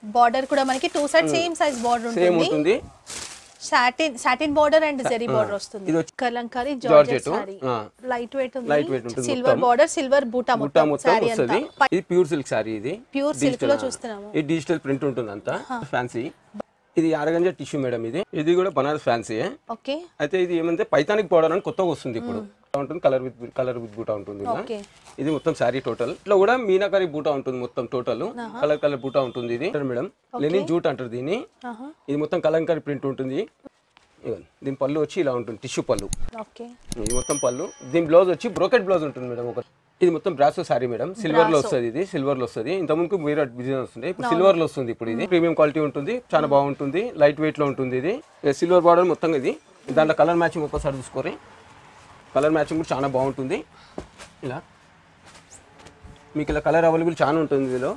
Border కూడా మనకి two side same size border same ఉంటుంది ఉంటుంది satin satin border and zari border వస్తుంది ఇది వచ్చి కలంకారీ జార్జెట్, జార్జెట్ సారీ ఆ. లైట్ వెయిట్ Light weight ఉంది ఉంటుంది సిల్వర్ మొత్తం. బార్డర్ సిల్వర్ బూటా బుట్ట మొత్తం మొత్తం సారీ వస్తుంది అంతా ఇది ప్యూర్ సిల్క్ సారీ ఇది ప్యూర్ సిల్క్ లో చూస్తున్నాము ఇది డిజిటల్ ప్రింట్ ఉంటుంది అంతా ఫ్యాన్సీ ఇది ఆరగంజ టిష్యూ మేడం ఇది ఇది కూడా బనారస్ ఫ్యాన్సీ ఓకే అయితే ఇది ఏమంటే పైతానిక్ పౌడర్ అని కొత్తగా వస్తుంది ఇప్పుడు ఉంటుంది కలర్ విత్ కలర్ విత్ బూటా ఉంటుంది ఇలా. ఓకే ఇది మొత్తం శారీ టోటల్ ఇట్లా కూడా మీనాకరి బూటా ఉంటుంది మొత్తం టోటల్ కలర్ కలర్ బూటా ఉంటుంది ఇది మేడం లెనిన్ జూట్ అంటారు దీన్ని ఆహా. ఇది మొత్తం కలంకారీ ప్రింట్ ఉంటుంది ఇదిగోండి. దీని పళ్ళు వచ్చి ఇలా ఉంటుంది టిష్యూ పళ్ళు ఓకే ఇది మొత్తం పళ్ళు దీని బ్లౌజ్ వచ్చి బ్రోకెట్ బ్లౌజ్ ఉంటుంది మేడం ఒక ఇది మొత్తం బ్రాసో సారీ మేడం సిల్వర్ లో వస్తుంది ఇది సిల్వర్ లో వస్తుంది ఇంత ముందుకు వేరే బిజినెస్ వస్తుంది ఇప్పుడు సిల్వర్ లో వస్తుంది ఇప్పుడు ఇది ప్రీమియం క్వాలిటీ ఉంటుంది చాలా బాగుంటుంది లైట్ వెయిట్ లో ఉంటుంది ఇది సిల్వర్ బార్డర్ మొత్తం ఇది దాంట్లో కలర్ మ్యాచింగ్ ఒక్కసారి చూసుకోరి కలర్ మ్యాచింగ్ కూడా చాలా బాగుంటుంది ఇలా మీకు ఇలా కలర్ అవైలబుల్ చాలా ఉంటుంది ఇందులో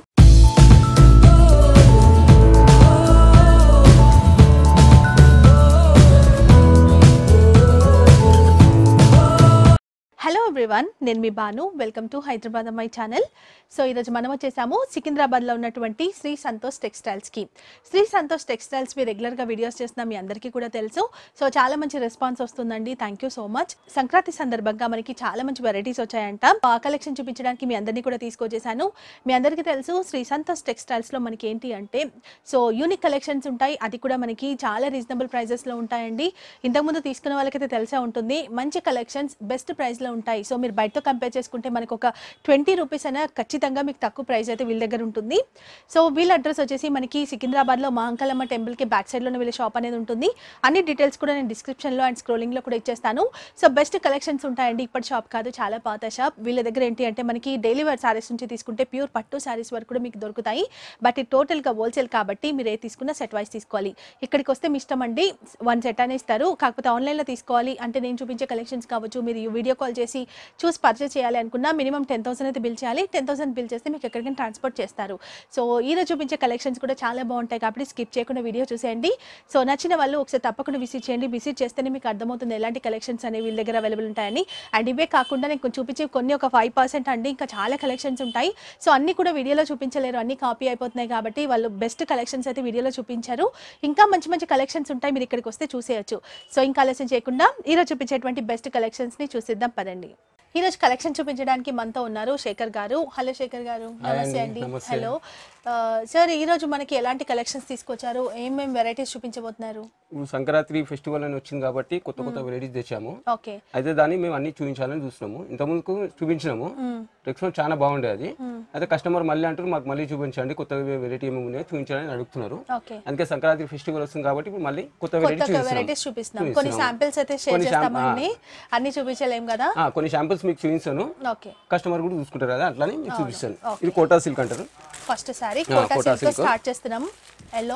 హలో ఎవ్రీవన్ నేను మీ Banu welcome to Hyderabad my channel so ఈరోజు మనం వచ్చేసాము సికింద్రాబాద్లో ఉన్నటువంటి శ్రీ సంతోష్ టెక్స్టైల్స్కి శ్రీ సంతోష్ టెక్స్టైల్స్ మీ రెగ్యులర్గా వీడియోస్ చేస్తున్న మీ అందరికీ కూడా తెలుసు సో చాలా మంచి రెస్పాన్స్ వస్తుందండి thank you so much Sankranti సందర్భంగా మనకి చాలా మంచి వెరైటీస్ వచ్చాయంట ఆ కలెక్షన్ చూపించడానికి మీ అందరినీ కూడా తీసుకొచ్చేసాను మీ అందరికీ తెలుసు శ్రీ సంతోష్ టెక్స్టైల్స్లో మనకి ఏంటి అంటే సో యూనిక్ కలెక్షన్స్ ఉంటాయి అది కూడా మనకి చాలా రీజనబుల్ ప్రైజెస్లో ఉంటాయండి ఇంతకుముందు తీసుకున్న వాళ్ళకైతే తెలిసే ఉంటుంది మంచి కలెక్షన్స్ బెస్ట్ ప్రైస్లో ఉంటాయి సో మీరు బయటతో కంపేర్ చేసుకుంటే మనకు ఒక ట్వంటీ రూపీస్ అయినా ఖచ్చితంగా మీకు తక్కువ ప్రైస్ అయితే వీళ్ళ దగ్గర ఉంటుంది సో వీళ్ళ అడ్రస్ వచ్చేసి మనకి సికింద్రాబాద్లో మహంకాలమ్మ టెంపుల్కి బ్యాక్ సైడ్లోనే వీళ్ళ షాప్ అనేది ఉంటుంది అన్ని డీటెయిల్స్ కూడా నేను డిస్క్రిప్షన్లో అండ్ స్క్రోలింగ్లో కూడా ఇచ్చేస్తాను సో బెస్ట్ కలెక్షన్స్ ఉంటాయండి ఇప్పటి షాప్ కాదు చాలా పాత షాప్ వీళ్ళ దగ్గర ఏంటి అంటే మనకి డైలీ వేర్ సారీస్ నుంచి తీసుకుంటే ప్యూర్ పట్టు సారీస్ వరకు కూడా మీకు దొరుకుతాయి బట్ ఇది టోటల్గా హోల్సేల్ కాబట్టి మీరు ఏ తీసుకున్నా సెట్ వైస్ తీసుకోవాలి ఇక్కడికి వస్తే మీ ఇష్టం అండి వన్ సెట్ అనే ఇస్తారు కాకపోతే ఆన్లైన్లో తీసుకోవాలి అంటే నేను చూపించే కలెక్షన్స్ కావచ్చు మీరు వీడియో కాల్ చేసి చూసి పర్చేస్ చేయాలి అనుకున్నా మినిమం టెన్ థౌసండ్ అయితే బిల్ చేయాలి టెన్ థౌసండ్ బిల్ చేస్తే మీకు ఎక్కడికైనా ట్రాన్స్పోర్ట్ చేస్తారు సో ఈరోజు చూపించే కలెక్షన్స్ కూడా చాలా బాగుంటాయి కాబట్టి స్కిప్ చేయకుండా వీడియో చూసేయండి సో నచ్చిన వాళ్ళు ఒకసారి తప్పకుండా విజిట్ చేయండి విజిట్ చేస్తేనే మీకు అర్థమవుతుంది ఎలాంటి కలెక్షన్స్ అనేవి వీళ్ళ దగ్గర అవైలబుల్ ఉంటాయని అండ్ ఇవే కాకుండా నేను కొంచెం చూపించే కొన్ని ఒక ఫైవ్ పర్సెంట్ అండి ఇంకా చాలా కలెక్షన్స్ ఉంటాయి సో అన్ని కూడా వీడియోలో చూపించలేరు అన్ని కాపీ అయిపోతున్నాయి కాబట్టి వాళ్ళు బెస్ట్ కలెక్షన్స్ అయితే వీడియోలో చూపించారు ఇంకా మంచి మంచి కలెక్షన్స్ ఉంటాయి మీరు ఇక్కడికి వస్తే చూసేయచ్చు సో ఇంకా ఆలస్యం చేయకుండా ఈరోజు చూపించేటువంటి బెస్ట్ కలెక్షన్స్ని చూసిద్దాం పదండి ఈరోజు కలెక్షన్ చూపించడానికి మనతో ఉన్నారు శేఖర్ గారు హలో శేఖర్ గారు నమస్తే అండి, అండి నమస్తే. హలో ఆ, సార్ ఈరోజు మనకి ఎలాంటి కలెక్షన్స్ తీసుకొచ్చారు ఏమేమి వెరైటీస్ చూపించబోతున్నారు ఇప్పుడు సంక్రాంతి ఫెస్టివల్ అని వచ్చింది కాబట్టి కొత్త కొత్త వెరైటీస్ తెచ్చాము ఓకే అయితే దాన్ని మేము అన్ని చూపించాలని చూస్తున్నాము ఇంతకుముందుకు చూపించినాము రెస్పాన్స్ చాలా బాగుండే అది అయితే కస్టమర్ మళ్ళీ అంటారు మాకు మళ్ళీ చూపించండి కొత్త వెరైటీ ఏమేమి ఉన్నాయో చూపించాలని అడుగుతున్నారు ఓకే అందుకే సంక్రాంతి ఫెస్టివల్ వస్తుంది కాబట్టి ఇప్పుడు మళ్ళీ కొత్త కొత్త వెరైటీ వెరైటీస్ చూపిస్తున్నాం కొన్ని చూపిస్తున్నాం. శాంపిల్స్ అయితే షేర్ కొన్ని శాం- చేస్తామండి అన్ని చూపించలేం కదా ఆ, కొన్ని శాంపిల్స్ మీకు చూపిస్తాను ఓకే కస్టమర్ కూడా చూసుకుంటారు కదా అట్లానే మీకు చూపిస్తాను ఇది కోటా సిల్క్ అంటారు ఫస్ట్ సారీ ఆ, Kota Kota silk silk. Start చేస్తున్నాం ఎల్లో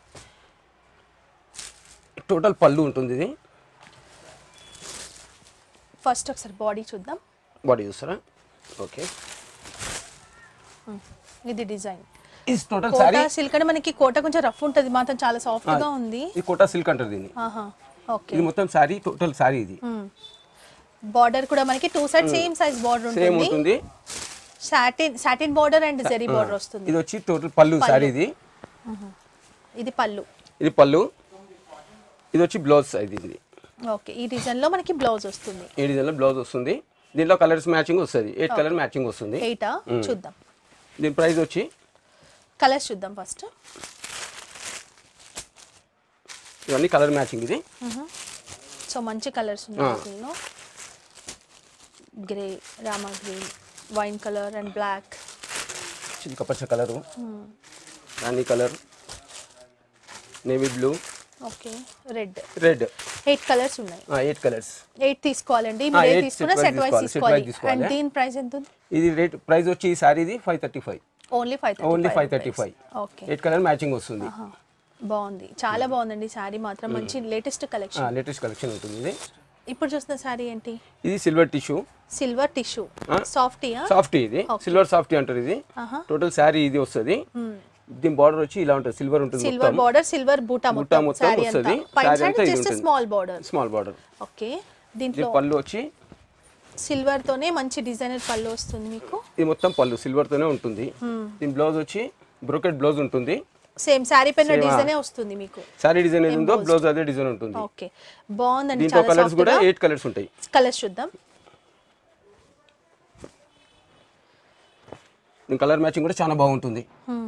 టోటల్ పళ్ళు ఉంటుంది ఇది ఫస్ట్ ఒకసారి బాడీ చూద్దాం బాడీ చూస్తారా ఓకే ఇది డిజైన్ ఇది టోటల్ సారీ కోటా సిల్క్ అంటే మనకి కోట కొంచెం రఫ్ ఉంటుంది మాత్రం చాలా సాఫ్ట్ గా ఉంది ఇది కోటా సిల్క్ అంటారు దీన్ని ఆహా ఓకే ఇది మొత్తం సారీ టోటల్ సారీ ఇది బార్డర్ కూడా మనకి two side same size border same ఉంటుంది ఉంటుంది satin satin border and zari border వస్తుంది ఇది వచ్చి టోటల్ పళ్ళు సారీ ఇది ఇది పళ్ళు ఇది పళ్ళు ఇది వచ్చి బ్లౌజ్ ఇది ఇది ఓకే ఈ డిజైన్ లో మనకి బ్లౌజ్ వస్తుంది ఈ డిజైన్లో బ్లౌజ్ వస్తుంది దీంట్లో కలర్స్ మ్యాచింగ్ వస్తుంది ఎయిట్ కలర్ మ్యాచింగ్ వస్తుంది ఎయిటా చూద్దాం దీని ప్రైస్ వచ్చి కలర్స్ చూద్దాం ఫస్ట్ ఇవన్నీ కలర్ మ్యాచింగ్ ఇది సో మంచి కలర్స్ ఉన్నాయి దీనిలో grey Rama green wine colour and black చిలకపచ్చ కలరు రాణి colour navy blue okay red red eight colours ఉన్నాయి ఎయిట్ కలర్స్ ఎయిట్ తీసుకోవాలండి మీరు eight ఏ తీసుకున్నా set సెట్ wise వైస్ తీసుకోవాలి, set wise తీసుకోవాలి అండ్ తీసుకోవాలి. దీని ప్రైస్ ఎంత ఉంది ఇది రేట్ ప్రైస్ వచ్చి ఈ సారీది five thirty five only five only five thirty five okay eight colour matching వస్తుంది బాగుంది చాలా బాగుందండి శారీ మాత్రం మంచి లేటెస్ట్ కలెక్షన్ లేటెస్ట్ కలెక్షన్ ఉంటుంది ఇది ఇప్పుడు చూస్తున్న శారీ ఏంటి ఇది సిల్వర్ టిష్యూ సిల్వర్ టిష్యూ ఆ. సాఫ్టీయా సాఫ్టీ ఇది సిల్వర్ సాఫ్టీ అంటారు ఇది ఆహా. టోటల్ శారీ ఇది వస్తుంది దీని బార్డర్ వచ్చి ఇలా ఉంటుంది సిల్వర్ ఉంటుంది సిల్వర్ బార్డర్ సిల్వర్ బూటా బుట్ట మొత్తం మొత్తం శారీ అంతా వస్తుంది పైన శారీ సైడ్ అంతా ఇది జస్ట్ ఉంటుంది small border small border okay ఇది దీంట్లో పళ్ళు వచ్చి సిల్వర్ తోనే మంచి డిజైనర్ పళ్ళు వస్తుంది మీకు ఇది మొత్తం పళ్ళు సిల్వర్ తోనే ఉంటుంది దీని బ్లౌజ్ వచ్చి బ్రోకెట్ బ్లౌజ్ ఉంటుంది సేమ్ శారీ పైన డిజైనే వస్తుంది మీకు సారీ డిజైన్ ఏది ఉందో బ్లౌజ్ అదే డిజైన్ ఉంటుంది ఓకే బాగుందండి దీంట్లో చాలా కలర్స్ కూడా ఎయిట్ కలర్స్ ఉంటాయి కలర్స్ చూద్దాం దీని కలర్ మ్యాచింగ్ కూడా చాలా బాగుంటుంది Hmm.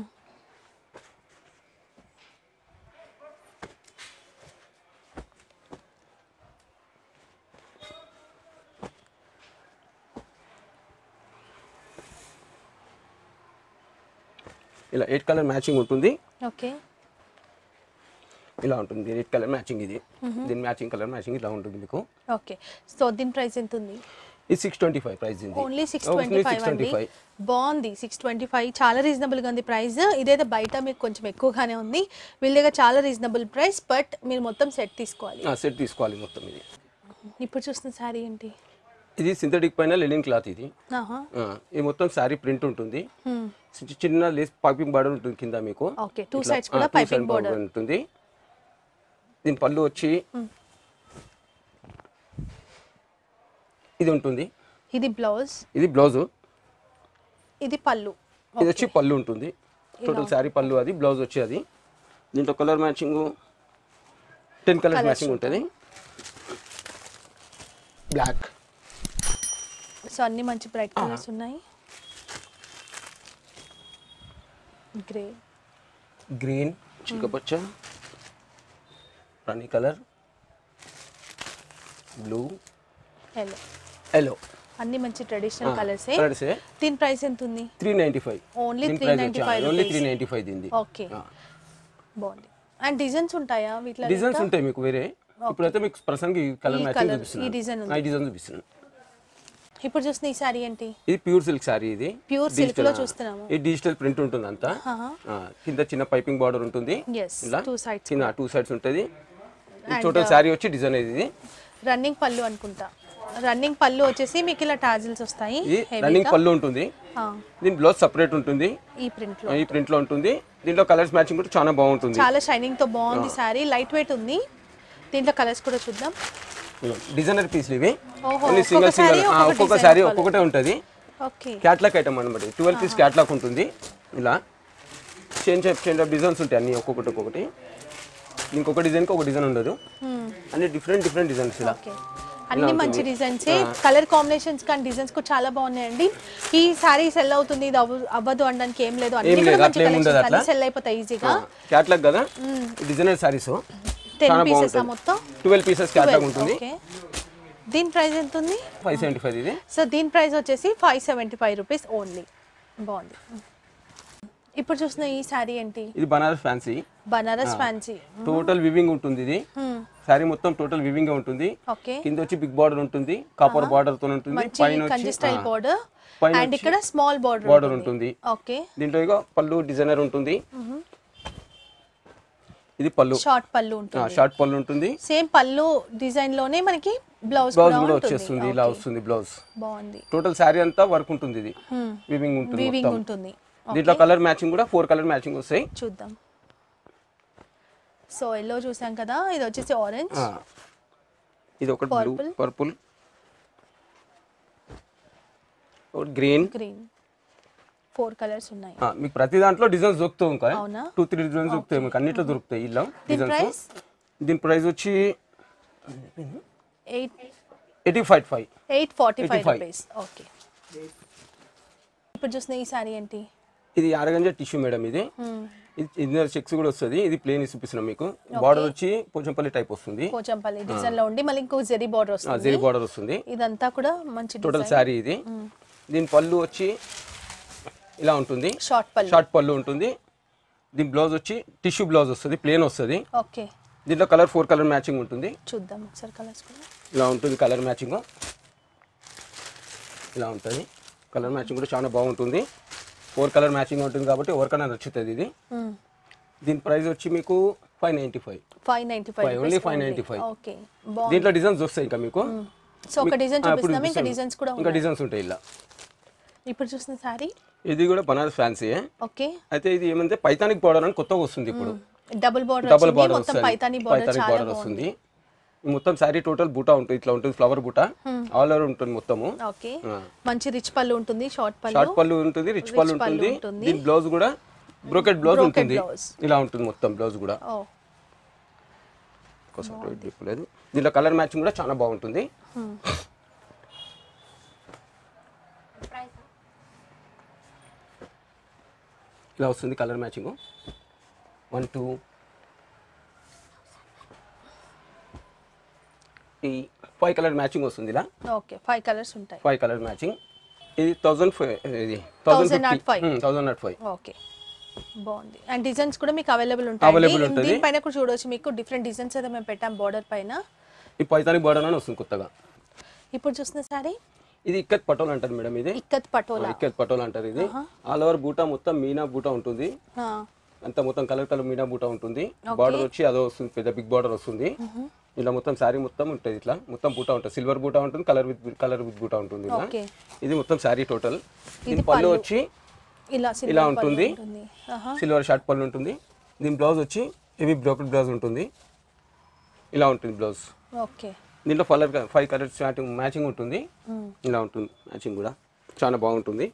ఇలా ఎయిట్ కలర్ మ్యాచింగ్ ఉంటుంది ఓకే ఇలా ఉంటుంది ఎయిట్ కలర్ మ్యాచింగ్ ఇది దీని మ్యాచింగ్ కలర్ మ్యాచింగ్ ఇలా ఉంటుంది మీకు ఓకే సో దీని ప్రైస్ ఎంత ఉంది ఇది సిక్స్ ట్వంటీ ఫైవ్ ప్రైస్ ఇది ఓన్లీ సిక్స్ ట్వంటీ ఫైవ్ అండి బాగుంది సిక్స్ ట్వంటీ ఫైవ్ చాలా రీజనబుల్గా ఉంది ప్రైస్ ఇదైతే బయట మీకు కొంచెం ఎక్కువగానే ఉంది వీళ్ళ దగ్గర చాలా రీజనబుల్ ప్రైస్ బట్ మీరు మొత్తం సెట్ తీసుకోవాలి సెట్ తీసుకోవాలి మొత్తం ఇది ఇప్పుడు చూస్తున్న శారీ ఏంటి ఇది సింథటిక్ పైన లెనిన్ క్లాత్ ఇది ఆహా ఆ, ఇది మొత్తం శారీ ప్రింట్ ఉంటుంది Hmm. చి- చిన్న లేస్ పైపింగ్ బార్డర్ ఉంటుంది కింద మీకు ఓకే టూ ఇట్లా, సైడ్స్ ఆ, కూడా two piping side border border ఉంటుంది దీని పళ్ళు వచ్చి ఇది ఉంటుంది ఇది బ్లౌజ్ ఇది బ్లౌజ్ ఇది పళ్ళు ఇది వచ్చి పళ్ళు ఉంటుంది టోటల్ శారీ పళ్ళు అది బ్లౌజ్ వచ్చి అది దీంట్లో colour matching ten colours matching ఉంటుంది బ్లాక్ సో అన్ని మంచి బ్రైట్ కలర్స్ ఉన్నాయి గ్రే గ్రీన్ చిక్కపచ్చ రాణి కలర్ బ్లూ ఎల్లో ఎల్లో అన్ని మంచి ట్రెడిషనల్ కలర్సే కలర్సే దీని ప్రైస్ ఎంత ఉంది three ninety five only three ninety five only three ninety five దీనిది ఓకే బాగుంది అండ్ డిజైన్స్ ఉంటాయా వీటిలో డిజైన్స్ ఉంటాయి మీకు వేరే ఇప్పుడైతే మీకు ప్రసంగి కలర్ ఈ మ్యాచింగ్ colour, చూపిస్తున్నాను ఈ design ఉంది. ఆ, ఈ డిజైన్ చూపిస్తున్నాను ఇప్పుడు చూస్తున్న ఈ శారీ ఏంటి ఇది ప్యూర్ సిల్క్ సారీ ఇది ప్యూర్ సిల్క్ లో చూస్తున్నాము ఈ డిజిటల్ ప్రింట్ ఉంటుంది అంతా ఆ, కింద చిన్న పైపింగ్ బార్డర్ ఉంటుంది ఎస్ ఇలా టూ సైడ్స్ కింద టూ సైడ్స్ ఉంటుంది టోటల్ శారీ వచ్చి డిజైన్ ఇది రన్నింగ్ పళ్ళు అనుకుంటా రన్నింగ్ పళ్ళు వచ్చేసి మీకు ఇలా టాజిల్స్ వస్తాయి ఇది రన్నింగ్ పళ్ళు ఉంటుంది ఆ, దీని బ్లౌజ్ సపరేట్ ఉంటుంది ఈ ప్రింట్ లో ఈ ప్రింట్ లో ఉంటుంది దీంట్లో కలర్స్ మ్యాచింగ్ కూడా చాలా బాగుంటుంది చాలా షైనింగ్ తో బాగుంది శారీ లైట్ వెయిట్ ఉంది దీంట్లో కలర్స్ కూడా చూద్దాం డిజైనర్ పీస్లు ఇవి ఓహో, ఓన్లీ ఒక్కొక్క సింగల్ సింగల్ saree ఒక్కొక్క ఒక్కొక్క design శారీ follow. ఒక్కొక్కటే ఉంటుంది ఓకే క్యాట్లాక్ ఐటమ్ అనమాట ట్వెల్వ్ పీస్ క్యాట్లాక్ ఉంటుంది ఇలా చేంజ్ చేంజ్ ఆఫ్ డిజైన్స్ ఉంటాయి అన్ని ఒక్కొక్కటి ఒక్కొక్కటి ఇంకొక డిజైన్కి ఒక డిజైన్ ఉండదు అన్ని డిఫరెంట్ డిఫరెంట్ డిజైన్స్ ఇలా ఓకే అన్ని మంచి డిజైన్స్ కలర్ కాంబినేషన్స్ కానీ డిజైన్స్ కూడా చాలా బాగున్నాయండి ఈ శారీ సెల్ అవుతుంది ఇది అవ్వ- అవ్వదు అనడానికి ఏం లేదు అన్ని ఏం కూడా లేదు, మంచి అట్లా ఏం ఉండదు కలెక్షన్స్ అట్లా. అన్ని సెల్ అయిపోతాయి ఈజీగా క్యాట్లాగ్ కదా డిజైనర్ శారీస్ టెన్ చాలా పీసెస్ బాగుంటుంది మొత్తం ట్వెల్వ్ పీసెస్ క్యాట్లాగ్ ఉంటుంది ఓకే దీని ప్రైస్ ఎంత ఉంది ఫైవ్ సెవెంటీ ఫైవ్ ఇది సో దీని ప్రైస్ వచ్చేసి five seventy five rupees only బాగుంది ఇప్పుడు చూసిన ఈ శారీ ఏంటి ఇది Banaras fancy Banaras fancy total weaving ఉంటుంది ఇది శారీ మొత్తం టోటల్ వివింగ్ ఉంటుంది ఓకే కింద వచ్చి బిగ్ బార్డర్ ఉంటుంది కాపర్ బార్డర్ తో ఉంటుంది మంచి పైన కంచి వచ్చి స్టైల్ బార్డర్ పైన అండ్ ఇక్కడ స్మాల్ బార్డర్ బార్డర్ ఉంటుంది ఓకే దీంట్లో ఇక పళ్ళు డిజైనర్ ఉంటుంది ఇది పళ్ళు షార్ట్ పళ్ళు ఉంటుంది షార్ట్ పళ్ళు ఉంటుంది సేమ్ పళ్ళు డిజైన్ లోనే మనకి బ్లౌజ్ బ్లౌజ్ కూడా కూడా ఉంటుంది వచ్చేస్తుంది ఇలా వస్తుంది బ్లౌజ్ బాగుంది టోటల్ శారీ అంతా వర్క్ ఉంటుంది ఇది వివింగ్ ఉంటుంది వీవింగ్ మొత్తం ఉంటుంది దీంట్లో కలర్ మ్యాచింగ్ కూడా ఫోర్ కలర్ మ్యాచింగ్ వస్తాయి చూద్దాం సో ఎల్లో చూసాం కదా ఇది వచ్చేసి ఆరెంజ్ ఆ. ఇది ఒకటి బ్లూ Purple. పర్పుల్ ఒకటి గ్రీన్ గ్రీన్ ఫోర్ కలర్స్ ఉన్నాయి మీకు ప్రతి దాంట్లో డిజైన్స్ దొరుకుతాయి ఇంకా అవునా? టూ త్రీ డిజైన్స్ దొరుకుతాయి మీకు అన్నిట్లో దొరుకుతాయి ఇలా దీని డిజైన్స్ ప్రైస్ దీని ప్రైస్ వచ్చి eight eighty five five eight forty five 85. Rupees okay ఇప్పుడు చూసిన ఈ సారీ ఏంటి ఇది అరగంజ టిష్యూ మేడం ఇది ఇది ఇందులో చెక్స్ కూడా వస్తుంది ఇది ప్లేన్ చూపిస్తున్నాం మీకు బార్డర్ వచ్చి పోచంపల్లి టైప్ వస్తుంది పోచంపల్లి డిజైన్ లో ఉండి మళ్ళీ ఇంకో జెరీ బార్డర్ వస్తుంది జెరీ బార్డర్ వస్తుంది ఇదంతా కూడా మంచి టోటల్ శారీ ఇది దీని పళ్ళు వచ్చి ఇలా ఉంటుంది షార్ట్ పళ్ళు షార్ట్ పళ్ళు ఉంటుంది దీని బ్లౌజ్ వచ్చి టిష్యూ బ్లౌజ్ వస్తుంది ప్లేన్ వస్తుంది ఓకే దీంట్లో కలర్ ఫోర్ కలర్ మ్యాచింగ్ ఉంటుంది చూద్దాం ఒకసారి కలర్స్ కూడా ఇలా ఉంటుంది కలర్ మ్యాచింగ్ ఇలా ఉంటుంది కలర్ మ్యాచింగ్ కూడా చాలా బాగుంటుంది ఫోర్ కలర్ మ్యాచింగ్ ఉంటుంది కాబట్టి ఎవరికైనా నచ్చుతుంది ఇది దీని ప్రైస్ వచ్చి మీకు five ninety five five ninety five Five, only 595. Okay బాగుంది దీంట్లో డిజైన్స్ వస్తాయి ఇంకా మీకు సో ఒక డిజైన్ ఆ, ఇప్పుడు చూపిస్తాం ఇంకా చూపిస్తాను. డిజైన్స్ కూడా ఇంకా ఉన్నాయి డిజైన్స్ ఉంటాయి ఇలా ఇప్పుడు చూసిన సారీ ఇది కూడా బనారస్ ఫ్యాన్సీ ఓకే అయితే ఇది ఏమంటే పైతానిక్ బార్డర్ అని కొత్తగా వస్తుంది ఇప్పుడు డబుల్ బార్డర్ డబుల్ వచ్చింది బార్డర్ మొత్తం వస్తుంది పైతాని బార్డర్ పైతానిక్ చాలా బార్డర్ బాగుంది వస్తుంది ఈ మొత్తం శారీ టోటల్ బూటా ఉంటుంది ఇట్లా ఉంటుంది ఫ్లవర్ బూటా ఆల్ ఓవర్ ఉంటుంది మొత్తము ఓకే ఆ. మంచి రిచ్ పళ్ళు ఉంటుంది షార్ట్ పళ్ళు షార్ట్ పళ్ళు ఉంటుంది రిచ్ పళ్ళు పళ్ళు ఉంటుంది ఉంటుంది. దీని బ్లౌజ్ కూడా బ్రోకెట్ బ్లౌజ్ Brocade ఉంటుంది blouse. ఇలా ఉంటుంది మొత్తం బ్లౌజ్ కూడా ఓ కోసం లేదు దీంట్లో కలర్ మ్యాచింగ్ కూడా చాలా బాగుంటుంది ఇలా వస్తుంది కలర్ మ్యాచింగ్ వన్ టూ ఈ ఫైవ్ కలర్ మ్యాచింగ్ వస్తుంది ఇలా ఓకే ఫైవ్ కలర్స్ ఉంటాయి ఫైవ్ కలర్ మ్యాచింగ్ ఇది థౌజండ్ ఫైవ్ ఇది 1000 not five. Thousand not five okay బాగుంది అండ్ డిజైన్స్ కూడా మీకు అవైలబుల్ ఉంటాయి Available ఉంటుంది. దీనిపైన కూడా చూడవచ్చు మీకు డిఫరెంట్ డిజైన్స్ అయితే మేము పెట్టాం బార్డర్ పైన ఈ పైతాని బోర్డర్ అని వస్తుంది కొత్తగా ఇప్పుడు చూస్తున్న సారీ ఇది ఇక్కత్ పటోల్ అంటారు మేడం ఇది ఇక్కత్ పటోలా ఇక్కత్ పటోల్ అంటారు ఇది ఆల్ ఓవర్ బూటా మొత్తం మీనా బూటా ఉంటుంది ఆ, అంతా మొత్తం కలర్ కలర్ మీనా బూటా ఉంటుంది బార్డర్ వచ్చి అదో వస్తుంది పెద్ద బిగ్ బార్డర్ వస్తుంది ఇలా మొత్తం శారీ మొత్తం ఉంటుంది ఇట్లా మొత్తం బూటా ఉంటుంది సిల్వర్ బూటా ఉంటుంది కలర్ విత్ కలర్ విత్ బూటా ఉంటుంది ఇలా ఓకే ఇది మొత్తం శారీ టోటల్ దీని పళ్ళు వచ్చి ఇలా silver ఇలా పళ్ళు ఉంటుంది. ఉంటుంది ఆహా. సిల్వర్ షార్ట్ పళ్ళు ఉంటుంది దీని బ్లౌజ్ వచ్చి హెవీ బ్రోకెట్ బ్లౌజ్ ఉంటుంది ఇలా ఉంటుంది బ్లౌజ్ ఓకే దీంట్లో colour five colours matching matching ఉంటుంది మ్మ్. ఇలా ఉంటుంది మ్యాచింగ్ కూడా చాలా బాగుంటుంది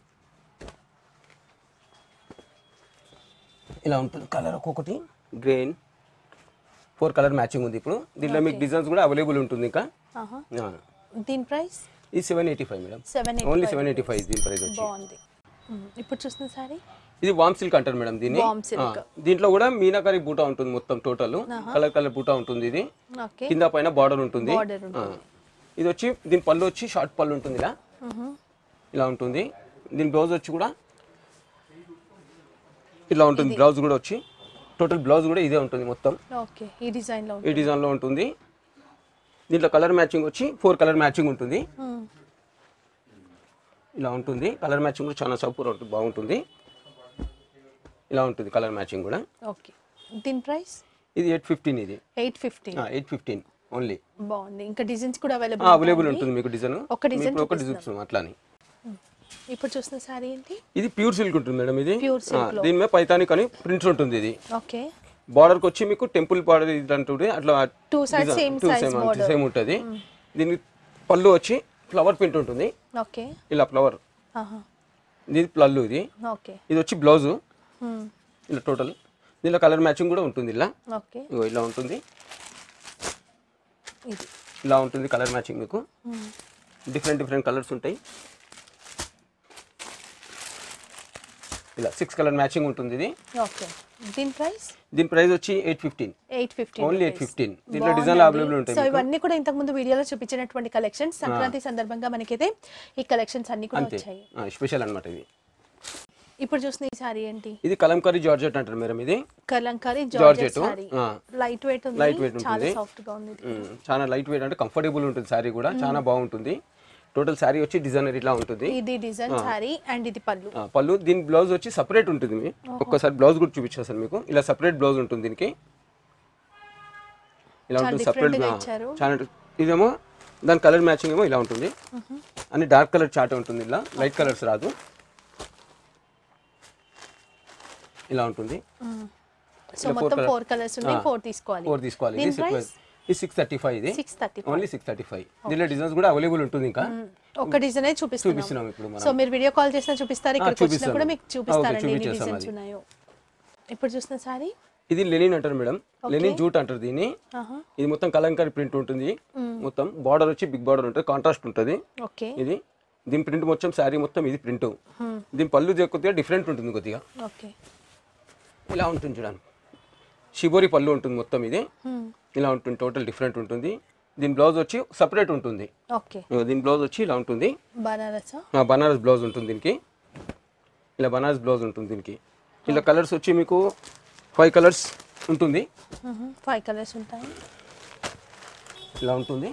ఇలా ఉంటుంది కలర్ ఒక్కొక్కటి గ్రీన్ ఫోర్ కలర్ మ్యాచింగ్ ఉంది ఇప్పుడు దీంట్లో మీకు డిజైన్స్ కూడా అవైలబుల్ ఉంటుంది ఇంకా ఆహా. ఆ. దీని ప్రైస్ ఇది seven eighty five madam seven only seven eighty five దీని ప్రైస్ వచ్చి బాగుంది మ్మ్. ఇప్పుడు చూస్తున్న సారీ ఇది వామ్ సిల్క్ అంటారు మేడం దీన్ని Warm silk. ఆ. దీంట్లో కూడా మీనాకరి బూటా ఉంటుంది మొత్తం టోటల్ కలర్ కలర్ బూటా ఉంటుంది ఇది ఓకే కింద పైన బార్డర్ ఉంటుంది Border ఆ. ఇది వచ్చి దీని పళ్ళు వచ్చి షార్ట్ పళ్ళు ఉంటుంది ఇలా మ్హూ. ఇలా ఉంటుంది దీని బ్లౌజ్ వచ్చి కూడా ఇలా ఉంటుంది బ్లౌజ్ కూడా వచ్చి టోటల్ బ్లౌజ్ కూడా ఇదే ఉంటుంది మొత్తం ఓకే ఈ డిజైన్ లో ఈ డిజైన్లో ఉంటుంది దీంట్లో కలర్ మ్యాచింగ్ వచ్చి ఫోర్ కలర్ మ్యాచింగ్ ఉంటుంది మ్మ్. ఇలా ఉంటుంది కలర్ మ్యాచింగ్ కూడా చాలా సూపర్ ఉంటుంది బాగుంటుంది ఇలా ఉంటుంది కలర్ మ్యాచింగ్ కూడా ఓకే దీని ప్రైస్ ఇది ఎయిట్ ఫిఫ్టీన్ ఇది eight fifteen eight fifteen only బాగుంది ఇంకా డిజైన్స్ కూడా అవైలబుల్ అవైలబుల్ ఉంటుంది మీకు డిజైన్ ఒక design ఒక డిజైన్ అట్లా అని ఇప్పుడు చూస్తున్న సారీ ఏంటి ఇది ప్యూర్ సిల్క్ ఉంటుంది మేడం ఇది Pure silk ఆ, దీని మీద పైతాని కానీ ప్రింట్స్ ఉంటుంది ఇది ఓకే బార్డర్కి వచ్చి మీకు టెంపుల్ బార్డర్ ఇది అంటుంది అట్లా Two sides same size border. Same ఉంటుంది దీనికి పళ్ళు వచ్చి ఫ్లవర్ ప్రింట్ ఉంటుంది ఓకే ఇలా ఫ్లవర్ ఆహా ఇది పళ్ళు ఇది ఓకే ఇది వచ్చి బ్లౌజు మ్మ్. ఇలా టోటల్ దీనిలో కలర్ మ్యాచింగ్ కూడా ఉంటుంది ఇలా ఓకే ఇగో ఇలా ఉంటుంది ఇది ఇలా ఉంటుంది కలర్ మ్యాచింగ్ మీకు మ్మ్. డిఫరెంట్ డిఫరెంట్ కలర్స్ ఉంటాయి ఇలా సిక్స్ కలర్ మ్యాచింగ్ ఉంటుంది ఇది ఓకే దీని ప్రైస్ దీని ప్రైస్ వచ్చి eight fifteen eight fifteen only eight fifteen దీంట్లో డిజైన్లు అవైలబుల్ ఉంటాయి సో ఇవన్నీ కూడా ఇంతకు ముందు వీడియోలో చూపించినటువంటి కలెక్షన్స్ సంక్రాంతి సందర్భంగా మనకైతే ఈ కలెక్షన్స్ అన్ని కూడా అంతే వచ్చాయి స్పెషల్ అన్నమాట ఇది ఇప్పుడు చూసిన ఈ సారీ ఏంటి ఇది కలంకారీ జార్జెట్ అంటారు మేడం ఇది Kalamkari georgette georgette sari light weight ఉంది Light weight చాలా ఉంటుంది. సాఫ్ట్ గా ఉంది ఇది. మ్మ్. చాలా లైట్ వెయిట్ అంటే కంఫర్టబుల్ ఉంటుంది శారీ కూడా చాలా బాగుంటుంది టోటల్ శారీ వచ్చి డిజైనర్ ఇట్లా ఉంటుంది ఇది డిజైన్ సారీ అండ్ ఇది పళ్ళు ఆ, పళ్ళు దీని బ్లౌజ్ వచ్చి సపరేట్ ఉంటుంది మీ ఒక్కసారి బ్లౌజ్ కూడా చూపించేస్తాను మీకు ఇలా సపరేట్ బ్లౌజ్ ఉంటుంది దీనికి ఇలా చాలా ఉంటుంది different సపరేట్ గా ఇచ్చారు. చాలా ఇదేమో దాని కలర్ మ్యాచింగ్ ఏమో ఇలా ఉంటుంది అన్ని డార్క్ కలర్ చాట్ ఉంటుంది ఇలా లైట్ కలర్స్ రాదు ఇలా ఉంటుంది సో మొత్తం ఫోర్ కలర్స్ ఉన్నాయి ఫోర్ తీసుకోవాలి ఫోర్ తీసుకోవాలి దీని ఇది ప్రైస్ ఇది సిక్స్ థర్టీ ఫైవ్ ఇది six thirty only six thirty five దీనిలో డిజైన్స్ కూడా అవైలబుల్ ఉంటుంది ఇంకా ఒక డిజైన్ చూపిస్తున్నాం చూపిస్తున్నాం ఇప్పుడు మనం సో మీరు వీడియో కాల్ చేసినా చూపిస్తారు ఇక్కడికి వచ్చినా చూపిస్తాను. కూడా మీకు చూపిస్తారండి ఎన్ని చూపించేస్తాం డిజైన్స్ అది. ఉన్నాయో ఇప్పుడు చూస్తున్న సారీ ఇది లెనిన్ అంటారు మేడం లెనిన్ జూట్ అంటారు దీన్ని ఆహా ఇది మొత్తం కలంకారీ ప్రింట్ ఉంటుంది మొత్తం బార్డర్ వచ్చి బిగ్ బార్డర్ ఉంటుంది కాంట్రాస్ట్ ఉంటుంది ఓకే ఇది దీని ప్రింట్ మొత్తం శారీ మొత్తం ఇది ప్రింట్ దీని పళ్ళు జ- కొద్దిగా డిఫరెంట్ ఉంటుంది కొద్దిగా ఓకే ఇలా ఉంటుంది చూడండి షిబోరి పళ్ళు ఉంటుంది మొత్తం ఇది ఇలా ఉంటుంది టోటల్ డిఫరెంట్ ఉంటుంది దీని బ్లౌజ్ వచ్చి సపరేట్ ఉంటుంది ఓకే ఇగో దీని బ్లౌజ్ వచ్చి ఇలా ఉంటుంది బనారసా ఆ, బనారస్ బ్లౌజ్ ఉంటుంది దీనికి ఇలా బనారస్ బ్లౌజ్ ఉంటుంది దీనికి ఇలా కలర్స్ వచ్చి మీకు ఫైవ్ కలర్స్ ఉంటుంది ఫైవ్ కలర్స్ ఉంటాయి ఇలా ఉంటుంది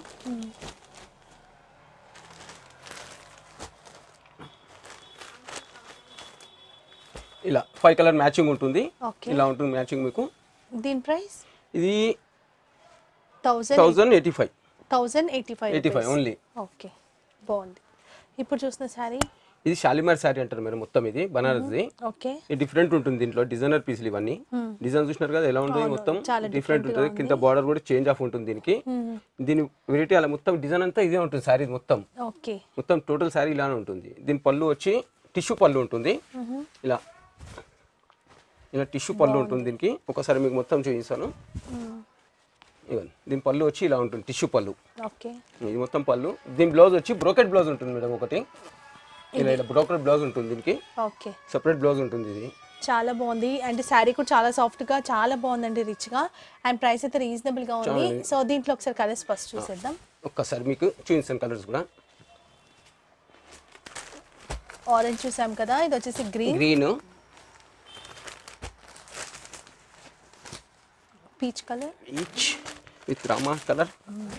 ఇలా ఫైవ్ కలర్ మ్యాచింగ్ ఉంటుంది ఓకే ఇలా ఉంటుంది మ్యాచింగ్ మీకు దీని ప్రైస్ ఇది thousand thousand eighty five thousand eighty five eighty five only okay బాగుంది ఇప్పుడు చూసిన శారీ ఇది షాలిమార్ శారీ అంటారు మీరు మొత్తం ఇది బనారస్ది ఓకే ఇది డిఫరెంట్ ఉంటుంది దీంట్లో డిజైనర్ పీసులు ఇవన్నీ డిజైన్ చూసినారు కదా ఎలా ఉంటుంది మొత్తం చాలా డిఫరెంట్ ఉంటుంది కింద బార్డర్ కూడా చేంజ్ ఆఫ్ ఉంటుంది దీనికి దీని వెరైటీ అలా మొత్తం డిజైన్ అంతా ఇదే ఉంటుంది శారీ మొత్తం ఓకే మొత్తం టోటల్ శారీ ఇలానే ఉంటుంది దీని పళ్ళు వచ్చి టిష్యూ పళ్ళు ఉంటుంది ఇలా ఇలా టిష్యూ పళ్ళు ఉంటుంది దీనికి ఒకసారి మీకు మొత్తం చూపిస్తాను ఇవ్వండి దీని పళ్ళు వచ్చి ఇలా ఉంటుంది టిష్యూ పళ్ళు ఓకే ఇది మొత్తం పళ్ళు దీని బ్లౌజ్ వచ్చి బ్రోకెట్ బ్లౌజ్ ఉంటుంది మేడం ఒకటి ఇలా ఇలా బ్రోకెట్ బ్లౌజ్ ఉంటుంది దీనికి ఓకే సపరేట్ బ్లౌజ్ ఉంటుంది ఇది చాలా బాగుంది అండ్ శారీ కూడా చాలా సాఫ్ట్ గా చాలా బాగుందండి రిచ్ గా అండ్ ప్రైస్ అయితే రీజనబుల్ గా ఉంది సో దీంట్లో ఒకసారి కలర్స్ ఫస్ట్ చూసేద్దాం ఒక్కసారి మీకు చూపిస్తాను కలర్స్ కూడా ఆరెంజ్ చూసాం కదా ఇది వచ్చేసి green green peach colour each with రామా colour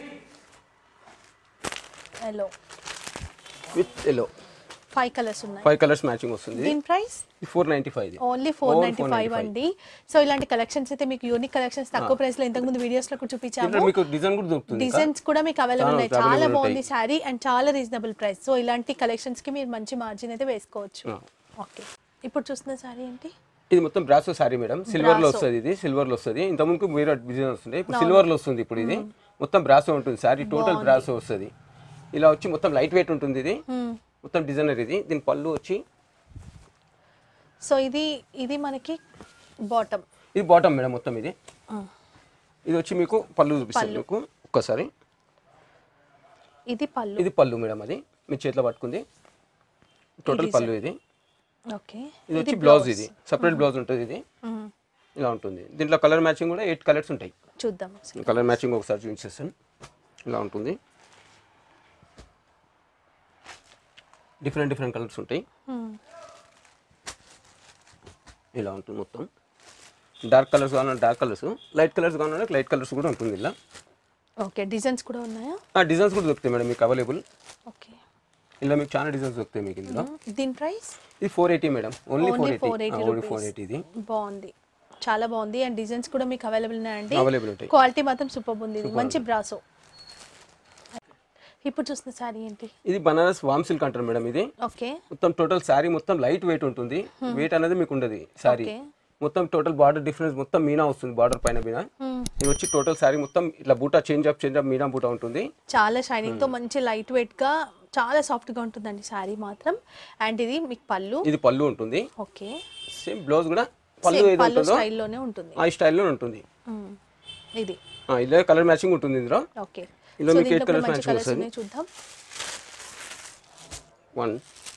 yellow with yellow five colours ఉన్నాయి ఫైవ్ కలర్స్ మ్యాచింగ్ వస్తుంది దీని price four ninety five only four ninety five అండి సో ఇలాంటి కలెక్షన్స్ అయితే మీకు యూనిక్ కలెక్షన్స్ తక్కువ ప్రైస్ లో ఇంతకు ముందు వీడియోస్ లో కూడా చూపించాము దీంట్లో మీకు డిజైన్ కూడా దొరుకుతుంది ఇంకా. డిజైన్స్ కూడా మీకు అవైలబుల్ ఉన్నాయి available చాలా ఉంటాయి. బాగుంది శారీ అండ్ చాలా రీజనబుల్ ప్రైస్ సో ఇలాంటి కలెక్షన్స్ కి మీరు మంచి మార్జిన్ అయితే వేసుకోవచ్చు ఆ. ఓకే ఇప్పుడు చూస్తున్న శారీ ఏంటి ఇది మొత్తం బ్రాసో సారీ మేడం సిల్వర్ లో వస్తుంది ఇది సిల్వర్ లో వస్తుంది ఇంత ముందుకు వేరే డిజైన్ వస్తుంది ఇప్పుడు సిల్వర్ లో వస్తుంది ఇప్పుడు ఇది మొత్తం బ్రాసో ఉంటుంది సారీ టోటల్ బ్రాసో వస్తుంది ఇలా వచ్చి మొత్తం లైట్ వెయిట్ ఉంటుంది ఇది Hmm. మొత్తం డిజైనర్ ఇది దీని పళ్ళు వచ్చి సో ఇది ఇది మనకి బాటమ్ ఇది బాటమ్ మేడం మొత్తం ఇది ఇది వచ్చి మీకు పళ్ళు చూపిస్తాను మీకు ఒక్కసారి ఇది పళ్ళు ఇది పళ్ళు మేడం అది మీ చేతిలో పట్టుకుంది టోటల్ పళ్ళు ఇది ఓకే ఇది వచ్చి బ్లౌజ్ ఇది సపరేట్ బ్లౌజ్ ఉంటుంది ఇది ఇలా ఉంటుంది దీంట్లో కలర్ మ్యాచింగ్ కూడా ఎయిట్ కలర్స్ ఉంటాయి చూద్దాం కలర్ మ్యాచింగ్ ఒకసారి చూపించేస్తాను ఇలా ఉంటుంది డిఫరెంట్ డిఫరెంట్ కలర్స్ ఉంటాయి ఇలా ఉంటుంది మొత్తం డార్క్ కలర్స్ కావాలంటే డార్క్ కలర్స్ లైట్ కలర్స్ కావాలంటే లైట్ కలర్స్ కూడా ఉంటుంది ఇలా ఓకే డిజైన్స్ కూడా ఉన్నాయా డిజైన్స్ కూడా దొరుకుతాయి మేడం మీకు అవైలబుల్ ఓకే ఇలా మీకు చాలా డిజైన్స్ దొరుకుతాయి మీకు ఇందులో దీని ప్రైస్ ఇది four eighty madam only four only eighty four eighty only four eighty ఇది బాగుంది చాలా బాగుంది అండ్ డిజైన్స్ కూడా మీకు అవైలబుల్ ఉన్నాయండి అవైలబుల్ ఉంటాయి క్వాలిటీ మాత్రం సూపర్ ఉంది ఇది మంచి బ్రాసో ఇప్పుడు చూస్తున్న శారీ ఏంటి ఇది బనారస్ వామ్ సిల్క్ అంటారు మేడం ఇది ఓకే మొత్తం టోటల్ శారీ మొత్తం లైట్ వెయిట్ ఉంటుంది వెయిట్ అనేది మీకు ఉండదు శారీ ఓకే మొత్తం టోటల్ బార్డర్ డిఫరెన్స్ మొత్తం మీనా వస్తుంది బార్డర్ పైన మీనా ఇది వచ్చి టోటల్ శారీ మొత్తం ఇట్లా బూటా చేంజ్ అప్ చేంజ్ అప్ మీనా బూటా ఉంటుంది చాలా షైనింగ్ తో మంచి లైట్ వెయిట్ గా చాలా సాఫ్ట్ గా ఉంటుందండి శారీ మాత్రం అండ్ ఇది మీకు పళ్ళు ఇది పళ్ళు ఉంటుంది ఓకే సేమ్ బ్లౌజ్ కూడా పళ్ళు Same ఏది పళ్ళు ఉంటుందో స్టైల్లోనే ఉంటుంది ఆ స్టైల్లో ఉంటుంది మ్మ్. ఇది ఆ, ఇలా కలర్ మ్యాచింగ్ ఉంటుంది ఇందులో ఓకే ఇందులో సో మీకు దీంట్లో eight కూడా colours మంచి matching కలర్స్ వస్తుంది. ఉన్నాయి చూద్దాం one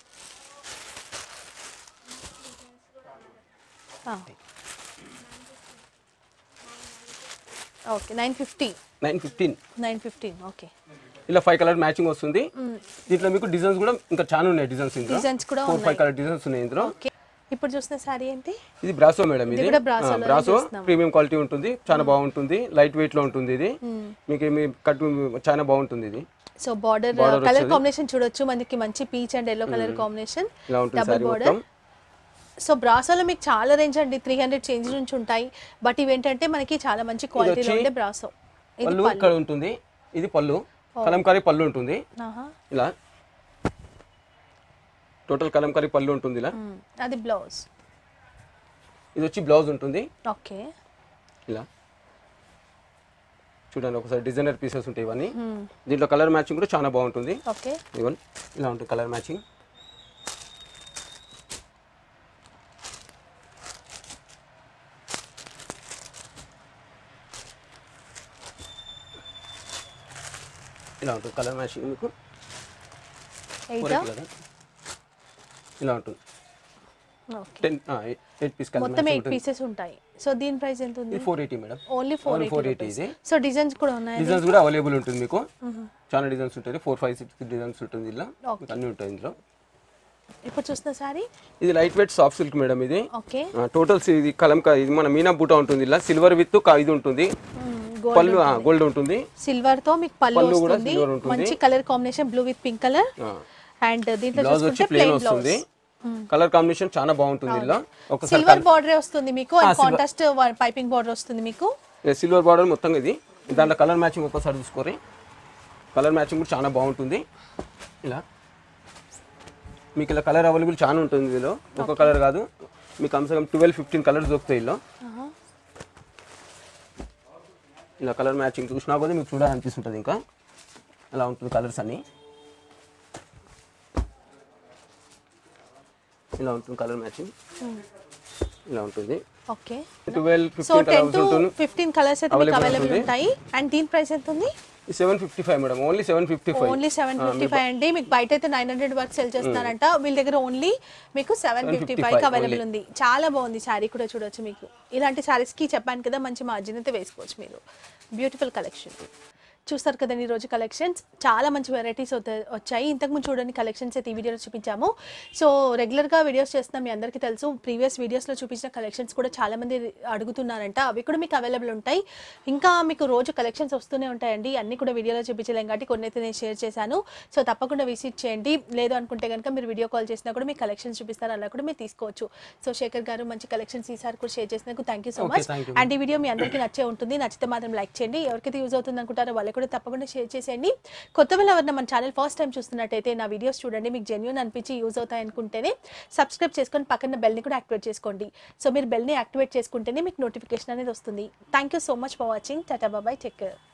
okay nine fifty nine fifteen nine fifteen okay ఇలా ఫైవ్ కలర్ మ్యాచింగ్ వస్తుంది దీంట్లో మీకు డిజైన్స్ కూడా ఇంకా చాలా ఉన్నాయి డిజైన్స్ ఇందులో డిజైన్స్ కూడా ఫోర్ ఫైవ్ కలర్ డిజైన్స్ ఉన్నాయి ఇందులో ఓకే ఇప్పుడు చూసిన శారీ ఏంటి ఇది బ్రాసో మేడం ఇది కూడా brasso లోనే బ్రాసో చూస్తున్నాం. ప్రీమియం క్వాలిటీ ఉంటుంది చాలా బాగుంటుంది లైట్ వెయిట్ లో ఉంటుంది ఇది మీకు మీ కట్ చాలా బాగుంటుంది ఇది సో బార్డర్ కలర్ కాంబినేషన్ చూడొచ్చు మనకి మంచి peach and yellow colour combination ఇలా ఉంటుంది డబుల్ సారీ బార్డర్ మొత్తం సో బ్రాసోలో మీకు చాలా రేంజ్ అండి త్రీ హండ్రెడ్ చేంజ్ నుంచి ఉంటాయి బట్ ఇవేంటంటే మనకి చాలా మంచి క్వాలిటీలో వచ్చి ఉండే బ్రాసో ఇది పళ్ళు ఇక్కడ ఉంటుంది ఇది పళ్ళు కలంకారీ పళ్ళు ఉంటుంది ఆహా. ఇలా టోటల్ కలంకారీ పళ్ళు ఉంటుంది ఇలా మ్మ్. అది బ్లౌజ్ ఇది వచ్చి బ్లౌజ్ ఉంటుంది ఓకే ఇలా చూడండి ఒకసారి డిజైనర్ పీసెస్ ఉంటాయి ఇవన్నీ దీంట్లో కలర్ మ్యాచింగ్ కూడా చాలా బాగుంటుంది ఓకే ఇవన్ ఇలా ఉంటుంది కలర్ మ్యాచింగ్ ఇలా ఉంటుంది కలర్ మ్యాచింగ్ మీకు ఎయిట్ ఫోర్ కదా ఇలా ఉంటుంది okay ten eight piece colour మొత్తం ఎయిట్ పీసెస్ ఉంటాయి సో దీని ప్రైస్ ఎంత ఉంది ఇది four eighty madam only four only four eighty ఇది సో డిజైన్స్ కూడా ఉన్నాయి డిజైన్స్ కూడా అవైలబుల్ ఉంటుంది మీకు చాలా డిజైన్స్ ఉంటాయి ఫోర్ ఫైవ్ సిక్స్ డిజైన్స్ ఉంటుంది ఇలా మీకు అన్నీ ఉంటాయి ఇందులో ఇప్పుడు చూస్తున్న శారీ ఇది light weight soft silk madam ఇది ఓకే టోటల్ ఇది కలంక ఇది మన మీనా బూటా ఉంటుంది ఇలా సిల్వర్ విత్ ఇది ఉంటుంది గోల్డ్ పళ్ళు గోల్డ్ ఉంటుంది సిల్వర్ తో మీకు పళ్ళు పళ్ళు కూడా వస్తుంది silver ఉంటుంది. మంచి colour combination blue with pink colour and దీంట్లో బ్లౌజ్ వచ్చి చూసుకుంటే ప్లేన్ ప్లెయిన్ వస్తుంది బ్లౌజ్ కలర్ కాంబినేషన్ చాలా బాగుంటుంది ఇలా ఒకసారి సిల్వర్ బార్డర్ వస్తుంది మీకు అండ్ కాంట్రాస్ట్ పైపింగ్ బార్డర్ వస్తుంది మీకు సిల్వర్ బార్డర్ మొత్తం ఇది దాంట్లో కలర్ మ్యాచింగ్ ఒక్కసారి చూసుకోరి కలర్ మ్యాచింగ్ కూడా చాలా బాగుంటుంది ఇలా మీకు ఇలా కలర్ అవైలబుల్ చాలా ఉంటుంది ఇందులో ఒక కలర్ కాదు మీకు కమ్సే కమ్ ట్వెల్వ్ ఫిఫ్టీన్ కలర్స్ దొరుకుతాయి ఇలా ఆహా. ఇలా కలర్ మ్యాచింగ్ చూసినా కూడా మీకు చూడాలనిపిస్తుంటుంది ఇంకా అలా ఉంటుంది కలర్స్ అన్నీ ఇలా ఉంటుంది కలర్ మ్యాచింగ్ ఇలా ఉంటుంది okay twelve so fifteen ten colours to ఉంటుంది ఫిఫ్టీన్ కలర్స్ అయితే మీకు Available అవైలబుల్ ఉంటుంది. ఉంటాయి అండ్ దీని ప్రైస్ ఎంత ఉంది seven fifty five madam only seven fifty five only seven fifty five అండి మీకు బయట అయితే నైన్ హండ్రెడ్ వరకు సెల్ చేస్తున్నారంట వీళ్ళ దగ్గర ఓన్లీ మీకు seven fifty five 755 available only. ఉంది చాలా బాగుంది శారీ కూడా చూడొచ్చు మీకు ఇలాంటి శారీస్ కి చెప్పాను కదా మంచి మార్జిన్ అయితే వేసుకోవచ్చు మీరు బ్యూటిఫుల్ కలెక్షన్ చూస్తారు కదండి ఈ రోజు కలెక్షన్స్ చాలా మంచి వెరైటీస్ వచ్చాయి ఇంతకుముందు చూడండి కలెక్షన్స్ అయితే ఈ వీడియోలో చూపించాము సో రెగ్యులర్గా వీడియోస్ చేస్తున్నాం మీ అందరికీ తెలుసు ప్రీవియస్ వీడియోస్లో చూపించిన కలెక్షన్స్ కూడా చాలా మంది అడుగుతున్నారంట అవి కూడా మీకు అవైలబుల్ ఉంటాయి ఇంకా మీకు రోజు కలెక్షన్స్ వస్తూనే ఉంటాయండి అన్ని కూడా వీడియోలో చూపించలేం కాబట్టి కొన్ని అయితే నేను షేర్ చేశాను సో తప్పకుండా విజిట్ చేయండి లేదు అనుకుంటే కనుక మీరు వీడియో కాల్ చేసినా కూడా మీకు కలెక్షన్స్ చూపిస్తారు అలా కూడా మీరు తీసుకోవచ్చు సో శేఖర్ గారు మంచి కలెక్షన్స్ ఈసారి కూడా షేర్ చేసినందుకు thank you so Okay, much thank you. అండ్ ఈ వీడియో మీ అందరికీ నచ్చే ఉంటుంది నచ్చితే మాత్రం లైక్ చేయండి ఎవరికైతే యూజ్ అవుతుంది అనుకుంటారో వాళ్ళకి కూడా తప్పకుండా షేర్ చేసేయండి కొత్త వాళ్ళు ఎవరైనా మన ఛానల్ ఫస్ట్ టైం చూస్తున్నట్టయితే నా వీడియోస్ చూడండి మీకు జెన్యున్ అనిపించి యూజ్ అవుతాయి అనుకుంటేనే సబ్స్క్రైబ్ చేసుకొని పక్కన బెల్ని కూడా యాక్టివేట్ చేసుకోండి సో మీరు బెల్ని యాక్టివేట్ చేసుకుంటేనే మీకు నోటిఫికేషన్ అనేది వస్తుంది thank you so much for watching tata bye bye take care